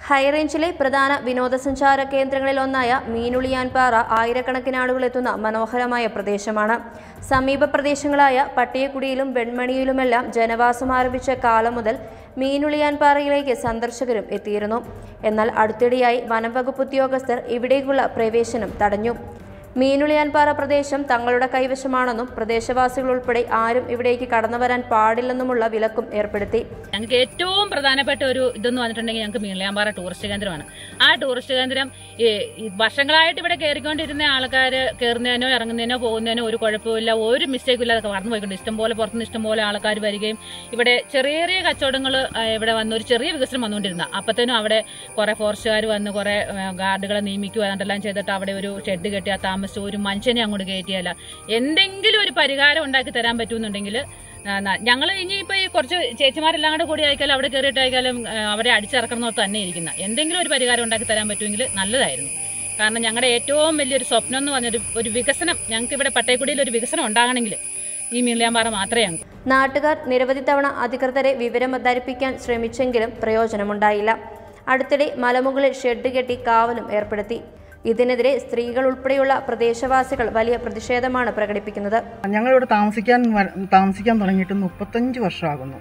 ഹൈറേഞ്ചിലെ പ്രധാന വിനോദസഞ്ചാര കേന്ദ്രങ്ങളിൽ ഒന്നായ മീനുളിയാൻപാറ ആയിരക്കണക്കിന് ആളുകൾ എത്തുന്ന മനോഹരമായ പ്രദേശമാണ് സമീപ പ്രദേശങ്ങളായ പട്ടിയക്കുടിയിലും വെൺമണിയിലുമെല്ലാം ജനവാസം ആരംഭിച്ച കാലം മുതൽ മീനുളിയാൻപാറയിലേക്ക് സന്ദർശകരും എത്തിയിരുന്നു എന്നാൽ അടുത്തിടെയായി വനംവകുപ്പ് ഉദ്യോഗസ്ഥർ ഇവിടേക്കുള്ള പ്രവേശനം തടഞ്ഞു മീനുളിയാൻപാറ പ്രദേശം തങ്ങളുടെ കൈവശമാണെന്നും പ്രദേശവാസികൾ ഉൾപ്പെടെ ആരും ഇവിടേക്ക് കടന്നു വരാൻ പാടില്ലെന്നുമുള്ള വിലക്കും ഏർപ്പെടുത്തി ഞങ്ങൾക്ക് ഏറ്റവും പ്രധാനപ്പെട്ട ഒരു ഇതെന്ന് വന്നിട്ടുണ്ടെങ്കിൽ ഞങ്ങൾക്ക് മീൻലയാമ്പാറ ടൂറിസ്റ്റ് കേന്ദ്രമാണ് ആ ടൂറിസ്റ്റ് കേന്ദ്രം ഈ ഈ വർഷങ്ങളായിട്ട് ഇവിടെ കയറിക്കൊണ്ടിരുന്ന ആൾക്കാർ കയറുന്നതിനോ ഇറങ്ങുന്നതിനോ പോകുന്നതിനോ ഒരു കുഴപ്പമില്ല ഒരു മിസ്റ്റേക്കും ഇല്ലാതെ കടന്നു പോയിക്കൊണ്ട് ഇഷ്ടംപോലെ പുറത്തുനിന്ന് ഇഷ്ടംപോലെ ആൾക്കാർ വരികയും ഇവിടെ ചെറിയ ചെറിയ കച്ചവടങ്ങൾ ഇവിടെ വന്ന് ഒരു ചെറിയ വികസനം വന്നുകൊണ്ടിരുന്ന അപ്പത്തേനും അവിടെ കുറെ ഫോറസ്റ്റുകാർ വന്ന് കുറെ ഗാർഡുകളെ നിയമിക്കുക അതെല്ലാം ചെയ്തിട്ട് അവിടെ ഒരു ഷെഡ് കെട്ടി ആ താമസിച്ച് ഒരു മനുഷ്യനെ അങ്ങോട്ട് കയറ്റിയല്ല എന്തെങ്കിലും ഒരു പരിഹാരം ഉണ്ടാക്കി തരാൻ പറ്റുമെന്നുണ്ടെങ്കിൽ ഞങ്ങൾ ഇനിയിപ്പോ ഈ കുറച്ച് ചേച്ചിമാരെല്ലാം കൂടെ കൂടി അയക്കാലും അവിടെ കയറിയിട്ട് അയക്കാലും ആ, അവരെ അടിച്ചിറക്കണമെന്നോർത്ത് തന്നെ ഇരിക്കുന്ന എന്തെങ്കിലും ഒരു പരിഹാരം ഉണ്ടാക്കി തരാൻ പറ്റുമെങ്കിൽ നല്ലതായിരുന്നു കാരണം ഞങ്ങളുടെ ഏറ്റവും വലിയൊരു സ്വപ്നം എന്ന് പറഞ്ഞൊരു ഒരു വികസനം ഞങ്ങൾക്ക് ഇവിടെ പട്ടയക്കുടിയിൽ ഒരു വികസനം ഉണ്ടാകണമെങ്കിൽ ഈ മീൻലിയാമ്പാറ മാത്രമേ ഞങ്ങൾക്ക് നാട്ടുകാർ നിരവധി തവണ അധികൃതരെ വിവരം ധരിപ്പിക്കാൻ ശ്രമിച്ചെങ്കിലും പ്രയോജനമുണ്ടായില്ല അടുത്തിടെ മലമുകളിൽ ഷെഡ് കെട്ടി കാവലും ഏർപ്പെടുത്തി ഇതിനെതിരെ സ്ത്രീകൾ ഉൾപ്പെടെയുള്ള പ്രദേശവാസികൾ വലിയ പ്രതിഷേധമാണ് പ്രകടിപ്പിക്കുന്നത് ഞങ്ങളിവിടെ താമസിക്കാൻ വര- താമസിക്കാൻ തുടങ്ങിയിട്ട് മുപ്പത്തഞ്ച് വർഷമാകുന്നു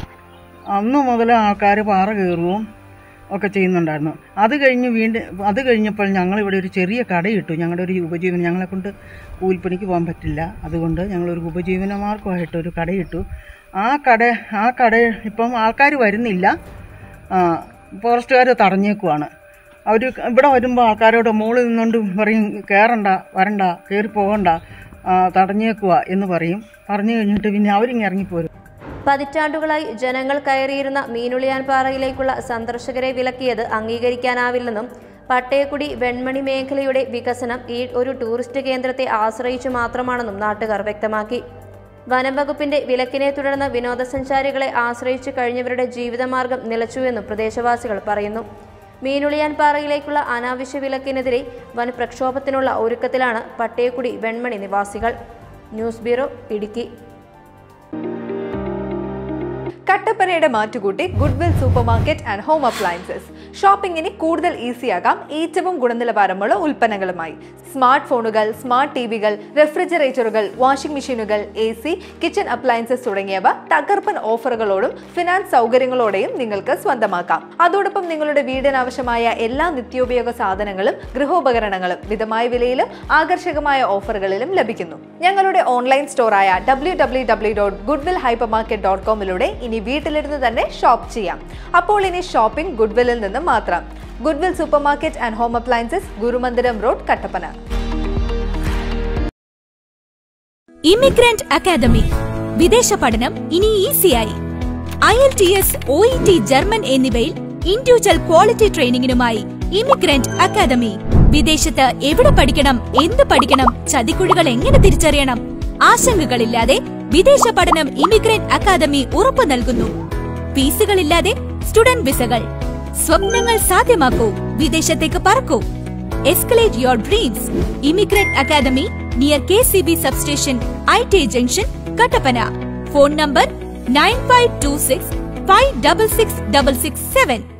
അന്ന് മുതൽ ആൾക്കാർ പാറ കയറുകയും ഒക്കെ ചെയ്യുന്നുണ്ടായിരുന്നു അത് കഴിഞ്ഞ് വീണ്ടും അത് കഴിഞ്ഞപ്പോൾ ഞങ്ങളിവിടെ ഒരു ചെറിയ കടയിട്ടു ഞങ്ങളുടെ ഒരു ഉപജീവനം ഞങ്ങളെ കൊണ്ട് കൂലിപ്പണിക്ക് പോകാൻ പറ്റില്ല അതുകൊണ്ട് ഞങ്ങളൊരു ഉപജീവന മാർഗമായിട്ട് ഒരു കടയിട്ടു ആ കട ആ കട ഇപ്പം ആൾക്കാർ വരുന്നില്ല ഫോറസ്റ്റുകാർ തടഞ്ഞേക്കുവാണ് അവർ ഇവിടെ വരുമ്പോൾ ആൾക്കാരോട് മുകളിൽ നിന്നുകൊണ്ട് പറയും കയറണ്ട വരണ്ട കയറി പോകണ്ട ആ, തടഞ്ഞേക്കുക എന്ന് പറയും പറഞ്ഞു കഴിഞ്ഞിട്ട് പിന്നെ അവരിങ്ങ് ഇറങ്ങിപ്പോരും പതിറ്റാണ്ടുകളായി ജനങ്ങൾ കയറിയിരുന്ന മീനുളിയാൻപാറയിലേക്കുള്ള സന്ദർശകരെ വിലക്കിയത് അംഗീകരിക്കാനാവില്ലെന്നും പട്ടയക്കുടി വെൺമണി മേഖലയുടെ വികസനം ഈ ഒരു ടൂറിസ്റ്റ് കേന്ദ്രത്തെ ആശ്രയിച്ചു മാത്രമാണെന്നും നാട്ടുകാർ വ്യക്തമാക്കി വനം വകുപ്പിന്റെ വിലക്കിനെ തുടർന്ന് വിനോദസഞ്ചാരികളെ ആശ്രയിച്ചു കഴിഞ്ഞവരുടെ ജീവിതമാർഗം നിലച്ചുവെന്നും പ്രദേശവാസികൾ പറയുന്നു മീനുളിയാൻപാറയിലേക്കുള്ള അനാവശ്യ വിലക്കിനെതിരെ വൻ പ്രക്ഷോഭത്തിനുള്ള ഒരുക്കത്തിലാണ് പട്ടയക്കുടി വെൺമണി നിവാസികൾ ന്യൂസ് ബ്യൂറോ ഇടുക്കി കട്ടപ്പനയുടെ മാറ്റുകൂട്ടി Goodwill super market and home appliances ഷോപ്പിംഗിന് കൂടുതൽ ഈസിയാകാം ഏറ്റവും ഗുണനിലവാരമുള്ള ഉൽപ്പന്നങ്ങളുമായി സ്മാർട്ട് ഫോണുകൾ സ്മാർട്ട് ടി വികൾ റെഫ്രിജറേറ്ററുകൾ വാഷിംഗ് മെഷീനുകൾ എ സി കിച്ചൺ അപ്ലയൻസസ് തുടങ്ങിയവ തകർപ്പൻ ഓഫറുകളോടും ഫിനാൻസ് സൗകര്യങ്ങളോടെയും നിങ്ങൾക്ക് സ്വന്തമാക്കാം അതോടൊപ്പം നിങ്ങളുടെ വീടിന് ആവശ്യമായ എല്ലാ നിത്യോപയോഗ സാധനങ്ങളും ഗൃഹോപകരണങ്ങളും മിതമായ വിലയിലും ആകർഷകമായ ഓഫറുകളിലും ലഭിക്കുന്നു ഞങ്ങളുടെ ഓൺലൈൻ സ്റ്റോറായ W W W dot Goodwill hyper market dot കോമിലൂടെ ഇനി വീട്ടിലിരുന്ന് തന്നെ ഷോപ്പ് ചെയ്യാം അപ്പോൾ ഇനി ഷോപ്പിംഗ് ഗുഡ്വില്ലിൽ നിന്ന് മാത്രം Goodwill super market and home appliances Gurumandiram road Kattappana immigrant academy വിദേശ പഠനം ഇനി ഈസിയായി I L T S O E T German എന്നിവയിൽ ഇൻഡിവിജ്വൽ ക്വാളിറ്റി ട്രെയിനിങ്ങിനുമായി ഇമിഗ്രന്റ് അക്കാദമി വിദേശത്ത് എവിടെ പഠിക്കണം എന്ത് പഠിക്കണം ചതിക്കുഴികൾ എങ്ങനെ തിരിച്ചറിയണം ആശങ്കകളില്ലാതെ വിദേശ പഠനം ഇമിഗ്രന്റ് അക്കാദമി ഉറപ്പു നൽകുന്നു ഫീസുകളില്ലാതെ സ്റ്റുഡന്റ് വിസകൾ സ്വപ്നങ്ങൾ സാധ്യമാക്കൂ വിദേശത്തേക്ക് പറക്കൂ escalate your dreams immigrant academy near K C B substation I T junction Kattappana phone number nine five two six five double six double six seven